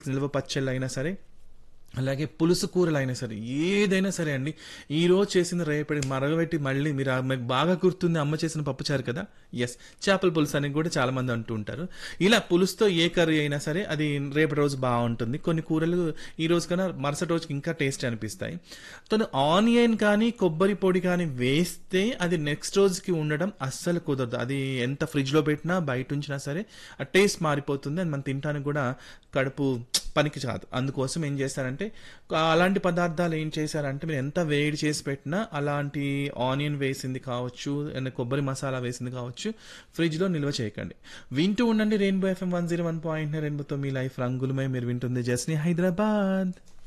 నిల్వ పచ్చళ్ళు అయినా సరే అలాగే పులుసు కూరలు అయినా సరే ఏదైనా సరే అండి ఈ రోజు చేసిన రేపటి మరగబెట్టి మళ్ళీ మీరు ఆ- మీకు బాగా గుర్తుంది అమ్మ చేసిన పప్పుచారు కదా ఎస్ చేపల పులుసు అని కూడా చాలా మంది అంటూ ఉంటారు ఇలా పులుసుతో ఏ కర్రీ అయినా సరే అది రేపటి రోజు బాగుంటుంది కొన్ని కూరలు ఈ రోజు కన్నా మరుసటి రోజుకి ఇంకా టేస్ట్ అనిపిస్తాయి తను ఆనియన్ కానీ కొబ్బరి పొడి కానీ వేస్తే అది నెక్స్ట్ రోజుకి ఉండడం అస్సలు కుదరదు అది ఎంత ఫ్రిడ్జ్ లో పెట్టినా బయట ఉంచినా సరే ఆ టేస్ట్ మారిపోతుంది అది మనం తినడానికి కూడా కడుపు పనికి కాదు అందుకోసం ఏం చేస్తారంటే అలాంటి పదార్థాలు ఏం చేశారంటే మీరు ఎంత వేడి చేసి పెట్టినా అలాంటి ఆనియన్ వేసింది కావచ్చు and కొబ్బరి మసాలా వేసింది కావచ్చు ఫ్రిడ్జ్లో నిల్వ చేయకండి వింటూ ఉండండి Rainbow FM one zero one point రెయిన్బోతో మీ లైఫ్ రంగులమై మీరు వింటుంది జస్ని హైదరాబాద్